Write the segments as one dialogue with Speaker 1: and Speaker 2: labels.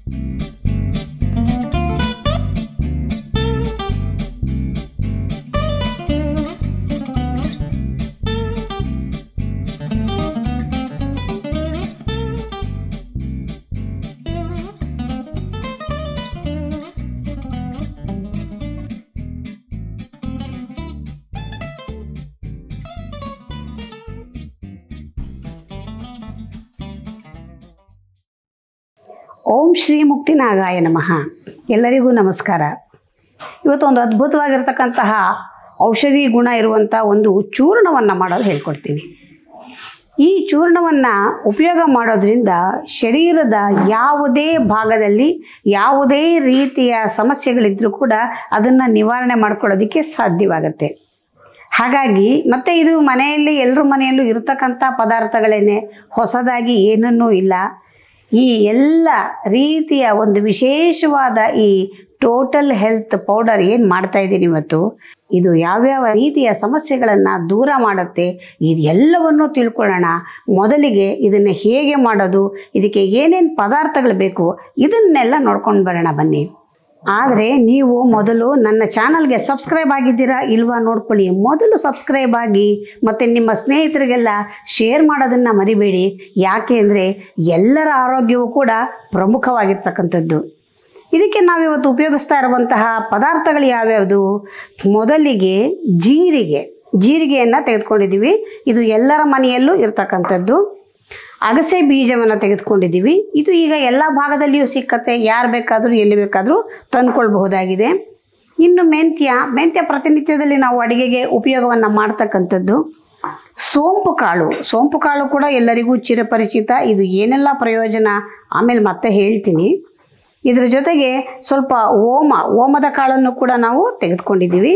Speaker 1: ಓಂ ಶ್ರೀ ಮುಕ್ತಿನಾಗಾಯ ನಮಃ ಎಲ್ಲರಿಗೂ ನಮಸ್ಕಾರ ಇವತ್ತು ಒಂದು ಅದ್ಭುತವಾಗಿರ್ತಕ್ಕಂತಹ ಔಷಧಿ ಗುಣ ಇರುವಂಥ ಒಂದು ಚೂರ್ಣವನ್ನು ಮಾಡೋದು ಹೇಳ್ಕೊಡ್ತೀನಿ ಈ ಚೂರ್ಣವನ್ನು ಉಪಯೋಗ ಮಾಡೋದ್ರಿಂದ ಶರೀರದ ಯಾವುದೇ ಭಾಗದಲ್ಲಿ ಯಾವುದೇ ರೀತಿಯ ಸಮಸ್ಯೆಗಳಿದ್ರೂ ಕೂಡ ಅದನ್ನು ನಿವಾರಣೆ ಮಾಡ್ಕೊಳ್ಳೋದಕ್ಕೆ ಸಾಧ್ಯವಾಗುತ್ತೆ ಹಾಗಾಗಿ ಮತ್ತೆ ಇದು ಮನೆಯಲ್ಲಿ ಎಲ್ಲರ ಮನೆಯಲ್ಲೂ ಇರತಕ್ಕಂಥ ಪದಾರ್ಥಗಳೇನೆ ಹೊಸದಾಗಿ ಏನನ್ನೂ ಇಲ್ಲ ಈ ಎಲ್ಲ ರೀತಿಯ ಒಂದು ವಿಶೇಷವಾದ ಈ ಟೋಟಲ್ ಹೆಲ್ತ್ ಪೌಡರ್ ಏನು ಮಾಡ್ತಾ ಇದ್ದೀನಿ ಇವತ್ತು ಇದು ಯಾವ್ಯಾವ ರೀತಿಯ ಸಮಸ್ಯೆಗಳನ್ನು ದೂರ ಮಾಡುತ್ತೆ ಇದೆಲ್ಲವನ್ನೂ ತಿಳ್ಕೊಳ್ಳೋಣ ಮೊದಲಿಗೆ ಇದನ್ನು ಹೇಗೆ ಮಾಡೋದು ಇದಕ್ಕೆ ಏನೇನು ಪದಾರ್ಥಗಳು ಬೇಕು ಇದನ್ನೆಲ್ಲ ನೋಡ್ಕೊಂಡು ಬರೋಣ ಬನ್ನಿ ಆದರೆ ನೀವು ಮೊದಲು ನನ್ನ ಚಾನಲ್ಗೆ ಸಬ್ಸ್ಕ್ರೈಬ್ ಆಗಿದ್ದೀರಾ ಇಲ್ವಾ ನೋಡ್ಕೊಳ್ಳಿ ಮೊದಲು ಸಬ್ಸ್ಕ್ರೈಬ್ ಆಗಿ ಮತ್ತು ನಿಮ್ಮ ಸ್ನೇಹಿತರಿಗೆಲ್ಲ ಶೇರ್ ಮಾಡೋದನ್ನು ಮರಿಬೇಡಿ ಯಾಕೆ ಅಂದರೆ ಎಲ್ಲರ ಆರೋಗ್ಯವು ಕೂಡ ಪ್ರಮುಖವಾಗಿರ್ತಕ್ಕಂಥದ್ದು ಇದಕ್ಕೆ ನಾವಿವತ್ತು ಉಪಯೋಗಿಸ್ತಾ ಇರುವಂತಹ ಪದಾರ್ಥಗಳು ಯಾವ್ಯಾವುದು ಮೊದಲಿಗೆ ಜೀರಿಗೆ ಜೀರಿಗೆಯನ್ನು ತೆಗೆದುಕೊಂಡಿದ್ದೀವಿ ಇದು ಎಲ್ಲರ ಮನೆಯಲ್ಲೂ ಇರ್ತಕ್ಕಂಥದ್ದು ಅಗಸೆ ಬೀಜವನ್ನು ತೆಗೆದುಕೊಂಡಿದ್ದೀವಿ ಇದು ಈಗ ಎಲ್ಲ ಭಾಗದಲ್ಲಿಯೂ ಸಿಕ್ಕತ್ತೆ ಯಾರು ಬೇಕಾದರೂ ಎಲ್ಲಿ ಬೇಕಾದರೂ ತಂದ್ಕೊಳ್ಬಹುದಾಗಿದೆ ಇನ್ನು ಮೆಂತ್ಯ ಮೆಂತ್ಯ ಪ್ರತಿನಿತ್ಯದಲ್ಲಿ ನಾವು ಅಡಿಗೆಗೆ ಉಪಯೋಗವನ್ನು ಮಾಡ್ತಕ್ಕಂಥದ್ದು ಸೋಂಪು ಕಾಳು ಸೋಂಪು ಕಾಳು ಕೂಡ ಎಲ್ಲರಿಗೂ ಚಿರಪರಿಚಿತ ಇದು ಏನೆಲ್ಲ ಪ್ರಯೋಜನ ಆಮೇಲೆ ಮತ್ತೆ ಹೇಳ್ತೀನಿ ಇದರ ಜೊತೆಗೆ ಸ್ವಲ್ಪ ಓಮ ಓಮದ ಕಾಳನ್ನು ಕೂಡ ನಾವು ತೆಗೆದುಕೊಂಡಿದ್ದೀವಿ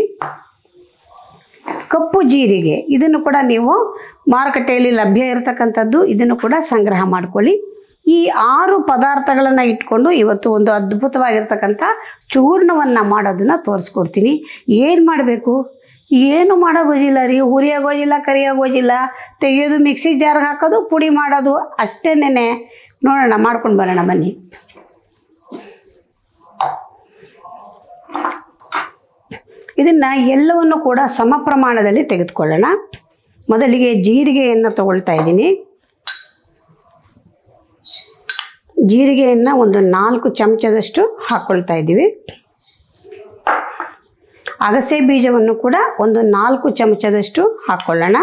Speaker 1: ಕಪ್ಪು ಜೀರಿಗೆ ಇದನ್ನು ಕೂಡ ನೀವು ಮಾರುಕಟ್ಟೆಯಲ್ಲಿ ಲಭ್ಯ ಇರತಕ್ಕಂಥದ್ದು ಇದನ್ನು ಕೂಡ ಸಂಗ್ರಹ ಮಾಡ್ಕೊಳ್ಳಿ ಈ ಆರು ಪದಾರ್ಥಗಳನ್ನು ಇಟ್ಕೊಂಡು ಇವತ್ತು ಒಂದು ಅದ್ಭುತವಾಗಿರ್ತಕ್ಕಂಥ ಚೂರ್ಣವನ್ನು ಮಾಡೋದನ್ನು ತೋರಿಸ್ಕೊಡ್ತೀನಿ ಏನು ಮಾಡಬೇಕು ಏನು ಮಾಡೋಗೋದಿಲ್ಲ ರೀ ಹುರಿಯೋಗೋದಿಲ್ಲ ಕರಿಯೋಗೋದಿಲ್ಲ ತೆಗೆಯೋದು ಮಿಕ್ಸಿ ಜಾರ್ಗೆ ಹಾಕೋದು ಪುಡಿ ಮಾಡೋದು ಅಷ್ಟೇನೆ ನೋಡೋಣ ಮಾಡ್ಕೊಂಡು ಬರೋಣ ಬನ್ನಿ ಇದನ್ನು ಎಲ್ಲವನ್ನು ಕೂಡ ಸಮ ಪ್ರಮಾಣದಲ್ಲಿ ತೆಗೆದುಕೊಳ್ಳೋಣ ಮೊದಲಿಗೆ ಜೀರಿಗೆಯನ್ನು ತಗೊಳ್ತಾ ಇದ್ದೀನಿ ಜೀರಿಗೆಯನ್ನು ಒಂದು ನಾಲ್ಕು ಚಮಚದಷ್ಟು ಹಾಕ್ಕೊಳ್ತಾ ಇದ್ದೀವಿ ಅಗಸೆ ಬೀಜವನ್ನು ಕೂಡ ಒಂದು ನಾಲ್ಕು ಚಮಚದಷ್ಟು ಹಾಕ್ಕೊಳ್ಳೋಣ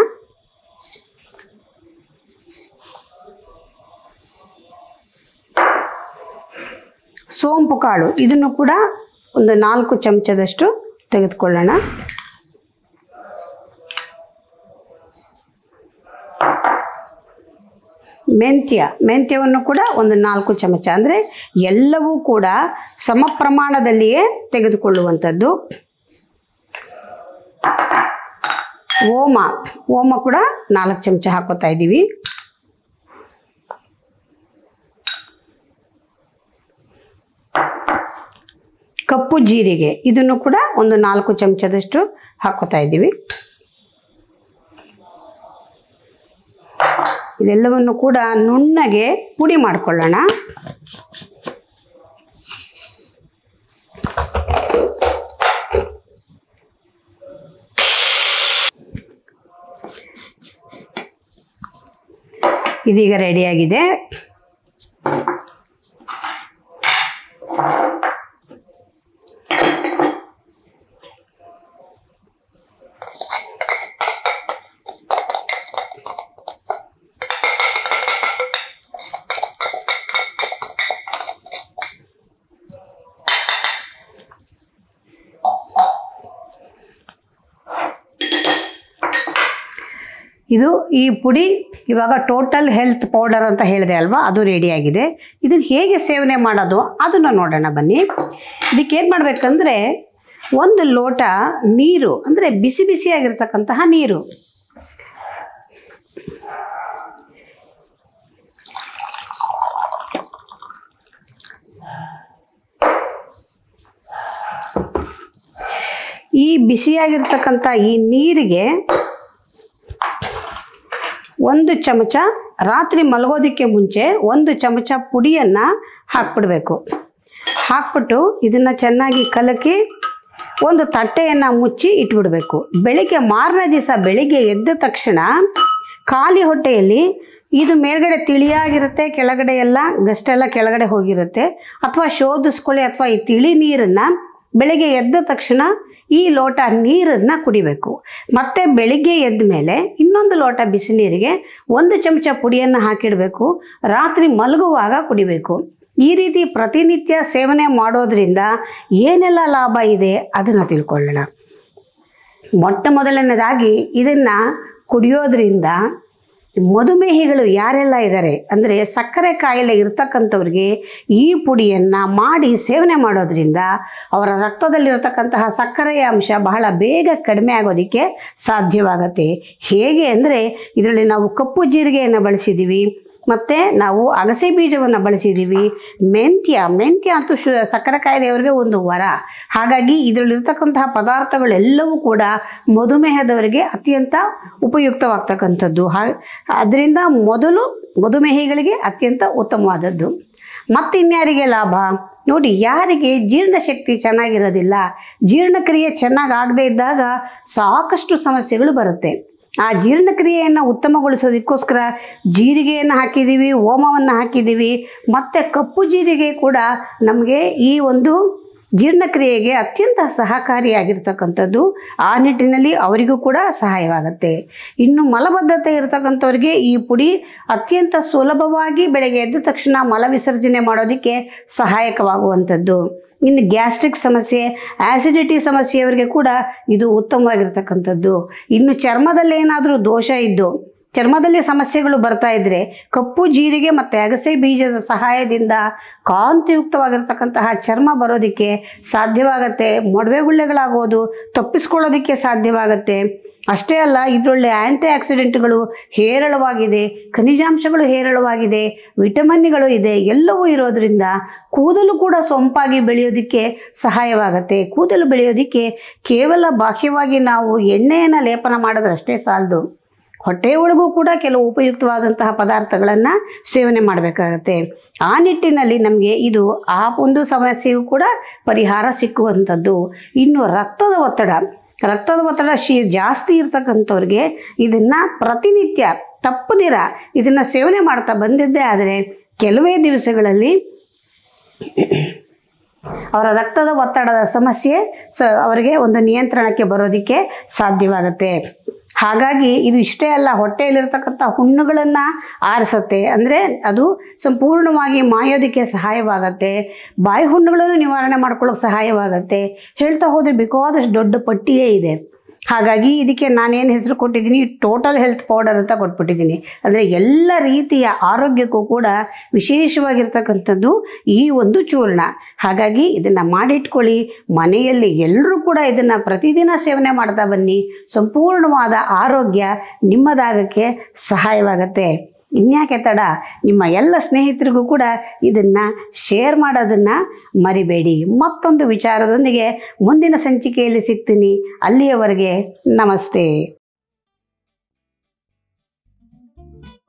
Speaker 1: ಸೋಂಪು ಕಾಳು ಇದನ್ನು ಕೂಡ ಒಂದು ನಾಲ್ಕು ಚಮಚದಷ್ಟು ತೆಗೆದುಕೊಳ್ಳೋಣ ಮೆಂತ್ಯ ಮೆಂತ್ಯವನ್ನು ಕೂಡ ಒಂದು ನಾಲ್ಕು ಚಮಚ ಅಂದರೆ ಎಲ್ಲವೂ ಕೂಡ ಸಮ ಪ್ರಮಾಣದಲ್ಲಿಯೇ ತೆಗೆದುಕೊಳ್ಳುವಂಥದ್ದು ಓಮ ಓಮ ಕೂಡ ನಾಲ್ಕು ಚಮಚ ಹಾಕೋತಾ ಇದ್ದೀವಿ ಕಪ್ಪು ಜೀರಿಗೆ ಇದನ್ನು ಕೂಡ ಒಂದು ನಾಲ್ಕು ಚಮಚದಷ್ಟು ಹಾಕೋತಾ ಇದ್ದೀವಿ ಇದೆಲ್ಲವನ್ನು ಕೂಡ ನುಣ್ಣಗೆ ಪುಡಿ ಮಾಡಿಕೊಳ್ಳೋಣ ಇದೀಗ ರೆಡಿಯಾಗಿದೆ ಇದು ಈ ಪುಡಿ ಇವಾಗ ಟೋಟಲ್ ಹೆಲ್ತ್ ಪೌಡರ್ ಅಂತ ಹೇಳಿದೆ ಅಲ್ವಾ ಅದು ರೆಡಿಯಾಗಿದೆ ಇದನ್ನು ಹೇಗೆ ಸೇವನೆ ಮಾಡೋದು ಅದನ್ನು ನೋಡೋಣ ಬನ್ನಿ ಇದಕ್ಕೆ ಏನು ಮಾಡಬೇಕಂದ್ರೆ ಒಂದು ಲೋಟ ನೀರು ಅಂದರೆ ಬಿಸಿ ಬಿಸಿಯಾಗಿರ್ತಕ್ಕಂತಹ ನೀರು ಈ ಬಿಸಿಯಾಗಿರ್ತಕ್ಕಂಥ ಈ ನೀರಿಗೆ ಒಂದು ಚಮಚ ರಾತ್ರಿ ಮಲಗೋದಕ್ಕೆ ಮುಂಚೆ ಒಂದು ಚಮಚ ಪುಡಿಯನ್ನು ಹಾಕ್ಬಿಡ್ಬೇಕು ಹಾಕ್ಬಿಟ್ಟು ಇದನ್ನು ಚೆನ್ನಾಗಿ ಕಲಕಿ ಒಂದು ತಟ್ಟೆಯನ್ನು ಮುಚ್ಚಿ ಇಟ್ಬಿಡಬೇಕು ಬೆಳಿಗ್ಗೆ ಮಾರನೇ ದಿವಸ ಬೆಳಿಗ್ಗೆ ಎದ್ದ ತಕ್ಷಣ ಖಾಲಿ ಹೊಟ್ಟೆಯಲ್ಲಿ ಇದು ಮೇಲ್ಗಡೆ ತಿಳಿಯಾಗಿರುತ್ತೆ ಕೆಳಗಡೆ ಎಲ್ಲ ಗಷ್ಟೆಲ್ಲ ಕೆಳಗಡೆ ಹೋಗಿರುತ್ತೆ ಅಥವಾ ಶೋಧಿಸ್ಕೊಳ್ಳಿ ಅಥವಾ ಈ ತಿಳಿ ನೀರನ್ನು ಬೆಳಿಗ್ಗೆ ಎದ್ದ ತಕ್ಷಣ ಈ ಲೋಟ ನೀರನ್ನು ಕುಡಿಬೇಕು ಮತ್ತೆ ಬೆಳಿಗ್ಗೆ ಎದ್ದ ಮೇಲೆ ಇನ್ನೊಂದು ಲೋಟ ಬಿಸಿ ನೀರಿಗೆ ಒಂದು ಚಮಚ ಪುಡಿಯನ್ನು ಹಾಕಿಡಬೇಕು ರಾತ್ರಿ ಮಲಗುವಾಗ ಕುಡಿಬೇಕು ಈ ರೀತಿ ಪ್ರತಿನಿತ್ಯ ಸೇವನೆ ಮಾಡೋದ್ರಿಂದ ಏನೆಲ್ಲ ಲಾಭ ಇದೆ ಅದನ್ನು ತಿಳ್ಕೊಳ್ಳೋಣ ಮೊಟ್ಟ ಮೊದಲನೇದಾಗಿ ಇದನ್ನು ಕುಡಿಯೋದ್ರಿಂದ ಮಧುಮೇಹಿಗಳು ಯಾರೆಲ್ಲ ಇದ್ದಾರೆ ಅಂದರೆ ಸಕ್ಕರೆ ಕಾಯಿಲೆ ಇರ್ತಕ್ಕಂಥವ್ರಿಗೆ ಈ ಪುಡಿಯನ್ನು ಮಾಡಿ ಸೇವನೆ ಮಾಡೋದ್ರಿಂದ ಅವರ ರಕ್ತದಲ್ಲಿರತಕ್ಕಂತಹ ಸಕ್ಕರೆಯ ಅಂಶ ಬಹಳ ಬೇಗ ಕಡಿಮೆ ಆಗೋದಕ್ಕೆ ಸಾಧ್ಯವಾಗತ್ತೆ ಹೇಗೆ ಅಂದರೆ ಇದರಲ್ಲಿ ನಾವು ಕಪ್ಪು ಜೀರಿಗೆಯನ್ನು ಬಳಸಿದ್ದೀವಿ ಮತ್ತು ನಾವು ಅಗಸೆ ಬೀಜವನ್ನು ಬಳಸಿದ್ದೀವಿ ಮೆಂತ್ಯ ಮೆಂತ್ಯ ಅಂತೂ ಶು ಸಕ್ಕರೆ ಕಾಯಿಲೆಯವರಿಗೆ ಒಂದು ವರ ಹಾಗಾಗಿ ಇದರಲ್ಲಿರ್ತಕ್ಕಂತಹ ಪದಾರ್ಥಗಳೆಲ್ಲವೂ ಕೂಡ ಮಧುಮೇಹದವರಿಗೆ ಅತ್ಯಂತ ಉಪಯುಕ್ತವಾಗ್ತಕ್ಕಂಥದ್ದು ಹಾ ಅದರಿಂದ ಮೊದಲು ಮಧುಮೇಹಿಗಳಿಗೆ ಅತ್ಯಂತ ಉತ್ತಮವಾದದ್ದು ಮತ್ತಿನ್ಯಾರಿಗೆ ಲಾಭ ನೋಡಿ ಯಾರಿಗೆ ಜೀರ್ಣಶಕ್ತಿ ಚೆನ್ನಾಗಿರೋದಿಲ್ಲ ಜೀರ್ಣಕ್ರಿಯೆ ಚೆನ್ನಾಗಿ ಆಗದೇ ಇದ್ದಾಗ ಸಾಕಷ್ಟು ಸಮಸ್ಯೆಗಳು ಬರುತ್ತೆ ಆ ಜೀರ್ಣಕ್ರಿಯೆಯನ್ನು ಉತ್ತಮಗೊಳಿಸೋದಕ್ಕೋಸ್ಕರ ಜೀರಿಗೆಯನ್ನು ಹಾಕಿದ್ದೀವಿ ಓಮವನ್ನು ಹಾಕಿದ್ದೀವಿ ಮತ್ತು ಕಪ್ಪು ಜೀರಿಗೆ ಕೂಡ ನಮಗೆ ಈ ಒಂದು ಜೀರ್ಣಕ್ರಿಯೆಗೆ ಅತ್ಯಂತ ಸಹಕಾರಿಯಾಗಿರ್ತಕ್ಕಂಥದ್ದು ಆ ನಿಟ್ಟಿನಲ್ಲಿ ಅವರಿಗೂ ಕೂಡ ಸಹಾಯವಾಗುತ್ತೆ ಇನ್ನು ಮಲಬದ್ಧತೆ ಇರತಕ್ಕಂಥವ್ರಿಗೆ ಈ ಪುಡಿ ಅತ್ಯಂತ ಸುಲಭವಾಗಿ ಬೆಳಗ್ಗೆ ಎದ್ದ ತಕ್ಷಣ ಮಲ ವಿಸರ್ಜನೆ ಮಾಡೋದಕ್ಕೆ ಸಹಾಯಕವಾಗುವಂಥದ್ದು ಇನ್ನು ಗ್ಯಾಸ್ಟ್ರಿಕ್ ಸಮಸ್ಯೆ ಆ್ಯಸಿಡಿಟಿ ಸಮಸ್ಯೆಯವರಿಗೆ ಕೂಡ ಇದು ಉತ್ತಮವಾಗಿರ್ತಕ್ಕಂಥದ್ದು ಇನ್ನು ಚರ್ಮದಲ್ಲಿ ಏನಾದರೂ ದೋಷ ಇದ್ದು ಚರ್ಮದಲ್ಲಿ ಸಮಸ್ಯೆಗಳು ಬರ್ತಾ ಇದ್ದರೆ ಕಪ್ಪು ಜೀರಿಗೆ ಮತ್ತು ಅಗಸೆ ಬೀಜದ ಸಹಾಯದಿಂದ ಕಾಂತಿಯುಕ್ತವಾಗಿರ್ತಕ್ಕಂತಹ ಚರ್ಮ ಬರೋದಕ್ಕೆ ಸಾಧ್ಯವಾಗತ್ತೆ ಮೊಡವೆ ಗುಳ್ಳೆಗಳಾಗೋದು ತಪ್ಪಿಸ್ಕೊಳ್ಳೋದಕ್ಕೆ ಸಾಧ್ಯವಾಗತ್ತೆ ಅಷ್ಟೇ ಅಲ್ಲ ಇದರೊಳ್ಳೆ ಆ್ಯಂಟಿ ಆಕ್ಸಿಡೆಂಟ್ಗಳು ಹೇರಳವಾಗಿದೆ ಖನಿಜಾಂಶಗಳು ಹೇರಳವಾಗಿದೆ ವಿಟಮಿನ್ಗಳು ಇದೆ ಎಲ್ಲವೂ ಇರೋದ್ರಿಂದ ಕೂದಲು ಕೂಡ ಸೊಂಪಾಗಿ ಬೆಳೆಯೋದಕ್ಕೆ ಸಹಾಯವಾಗುತ್ತೆ ಕೂದಲು ಬೆಳೆಯೋದಕ್ಕೆ ಕೇವಲ ಬಾಹ್ಯವಾಗಿ ನಾವು ಎಣ್ಣೆಯನ್ನು ಲೇಪನ ಮಾಡೋದಷ್ಟೇ ಸಾಲದು ಹೊಟ್ಟೆ ಒಳಗೂ ಕೂಡ ಕೆಲವು ಉಪಯುಕ್ತವಾದಂತಹ ಪದಾರ್ಥಗಳನ್ನು ಸೇವನೆ ಮಾಡಬೇಕಾಗತ್ತೆ ಆ ನಿಟ್ಟಿನಲ್ಲಿ ನಮಗೆ ಇದು ಆ ಒಂದು ಸಮಸ್ಯೆಯೂ ಕೂಡ ಪರಿಹಾರ ಸಿಕ್ಕುವಂಥದ್ದು ಇನ್ನು ರಕ್ತದ ಒತ್ತಡ ರಕ್ತದ ಒತ್ತಡ ಶಿ ಜಾಸ್ತಿ ಇರ್ತಕ್ಕಂಥವ್ರಿಗೆ ಇದನ್ನು ಪ್ರತಿನಿತ್ಯ ತಪ್ಪದಿರ ಇದನ್ನು ಸೇವನೆ ಮಾಡ್ತಾ ಬಂದಿದ್ದೇ ಆದರೆ ಕೆಲವೇ ದಿವಸಗಳಲ್ಲಿ ಅವರ ರಕ್ತದ ಒತ್ತಡದ ಸಮಸ್ಯೆ ಸ ಅವರಿಗೆ ಒಂದು ನಿಯಂತ್ರಣಕ್ಕೆ ಬರೋದಕ್ಕೆ ಸಾಧ್ಯವಾಗುತ್ತೆ ಹಾಗಾಗಿ ಇದು ಇಷ್ಟೇ ಅಲ್ಲ ಹೊಟ್ಟೆಯಲ್ಲಿರ್ತಕ್ಕಂಥ ಹುಣ್ಣುಗಳನ್ನು ಆರಿಸುತ್ತೆ ಅಂದರೆ ಅದು ಸಂಪೂರ್ಣವಾಗಿ ಮಾಯೋದಕ್ಕೆ ಸಹಾಯವಾಗತ್ತೆ ಬಾಯಿ ಹುಣ್ಣುಗಳನ್ನು ನಿವಾರಣೆ ಮಾಡ್ಕೊಳ್ಳೋಕೆ ಸಹಾಯವಾಗತ್ತೆ ಹೇಳ್ತಾ ಹೋದರೆ ಬೇಕಾದಷ್ಟು ದೊಡ್ಡ ಪಟ್ಟಿಯೇ ಇದೆ ಹಾಗಾಗಿ ಇದಕ್ಕೆ ನಾನೇನು ಹೆಸರು ಕೊಟ್ಟಿದ್ದೀನಿ ಟೋಟಲ್ ಹೆಲ್ತ್ ಪೌಡರ್ ಅಂತ ಕೊಟ್ಬಿಟ್ಟಿದ್ದೀನಿ ಅಂದರೆ ಎಲ್ಲ ರೀತಿಯ ಆರೋಗ್ಯಕ್ಕೂ ಕೂಡ ವಿಶೇಷವಾಗಿರ್ತಕ್ಕಂಥದ್ದು ಈ ಒಂದು ಚೂರ್ಣ ಹಾಗಾಗಿ ಇದನ್ನು ಮಾಡಿಟ್ಕೊಳ್ಳಿ ಮನೆಯಲ್ಲಿ ಎಲ್ಲರೂ ಕೂಡ ಇದನ್ನು ಪ್ರತಿದಿನ ಸೇವನೆ ಮಾಡ್ತಾ ಬನ್ನಿ ಸಂಪೂರ್ಣವಾದ ಆರೋಗ್ಯ ನಿಮ್ಮದಾಗಕ್ಕೆ ಸಹಾಯವಾಗತ್ತೆ ಇನ್ಯಾಕೆ ತಡ ನಿಮ್ಮ ಎಲ್ಲ ಸ್ನೇಹಿತರಿಗೂ ಕೂಡ ಇದನ್ನು ಶೇರ್ ಮಾಡೋದನ್ನು ಮರಿಬೇಡಿ ಮತ್ತೊಂದು ವಿಚಾರದೊಂದಿಗೆ ಮುಂದಿನ ಸಂಚಿಕೆಯಲ್ಲಿ ಸಿಗ್ತೀನಿ ಅಲ್ಲಿಯವರೆಗೆ ನಮಸ್ತೆ